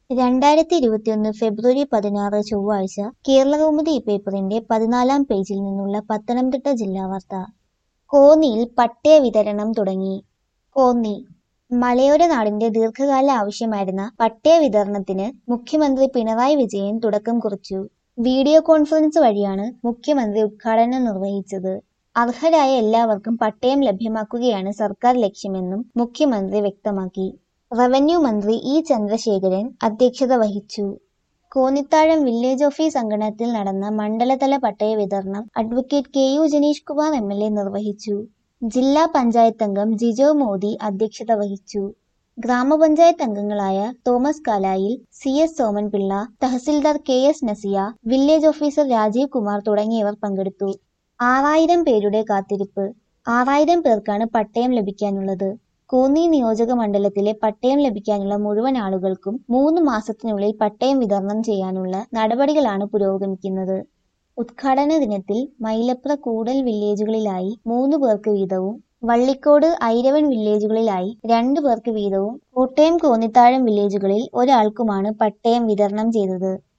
രണ്ടായിരത്തി ഇരുപത്തിയൊന്ന് ഫെബ്രുവരി പതിനാറ് ചൊവ്വാഴ്ച കേരളകൗമുദി പേപ്പറിന്റെ പതിനാലാം പേജിൽ നിന്നുള്ള പത്തനംതിട്ട ജില്ലാ വാർത്ത കോന്നിയിൽ പട്ടയ വിതരണം തുടങ്ങി കോന്നി മലയോര നാടിന്റെ ദീർഘകാല ആവശ്യമായിരുന്ന പട്ടയ വിതരണത്തിന് മുഖ്യമന്ത്രി പിണറായി വിജയൻ തുടക്കം കുറിച്ചു വീഡിയോ കോൺഫറൻസ് വഴിയാണ് മുഖ്യമന്ത്രി ഉദ്ഘാടനം നിർവഹിച്ചത് അർഹരായ എല്ലാവർക്കും പട്ടയം ലഭ്യമാക്കുകയാണ് സർക്കാർ ലക്ഷ്യമെന്നും മുഖ്യമന്ത്രി വ്യക്തമാക്കി റവന്യൂ മന്ത്രി ഇ ചന്ദ്രശേഖരൻ അധ്യക്ഷത വഹിച്ചു കോന്നിത്താഴം വില്ലേജ് ഓഫീസ് അങ്കണത്തിൽ നടന്ന മണ്ഡലതല പട്ടയ വിതരണം advocate K U Janeesh Kumar M L A നിർവഹിച്ചു ജില്ലാ പഞ്ചായത്ത് അംഗം ജിജോ മോദി അധ്യക്ഷത വഹിച്ചു ഗ്രാമപഞ്ചായത്ത് അംഗങ്ങളായ Thomas Kalayil C S Soman Pillai tahsildar K S Nasiya village officer Rajeev Kumar തുടങ്ങിയവർ പങ്കെടുത്തു ആറായിരം പേരുടെ കാത്തിരിപ്പ് ആറായിരം പേർക്കാണ് പട്ടയം ലഭിക്കാനുള്ളത് കോന്നി നിയോജക മണ്ഡലത്തിലെ പട്ടയം ലഭിക്കാനുള്ള മുഴുവൻ ആളുകൾക്കും മൂന്ന് മാസത്തിനുള്ളിൽ പട്ടയം വിതരണം ചെയ്യാനുള്ള നടപടികളാണ് പുരോഗമിക്കുന്നത് ഉദ്ഘാടന ദിനത്തിൽ മൈലപ്ര കൂടൽ വില്ലേജുകളിലായി മൂന്ന് പേർക്ക് വീതവും വള്ളിക്കോട് ഐരവൻ വില്ലേജുകളിലായി രണ്ടു പേർക്ക് വീതവും കോട്ടയം കോന്നിത്താഴം വില്ലേജുകളിൽ ഒരാൾക്കുമാണ് പട്ടയം വിതരണം ചെയ്തത്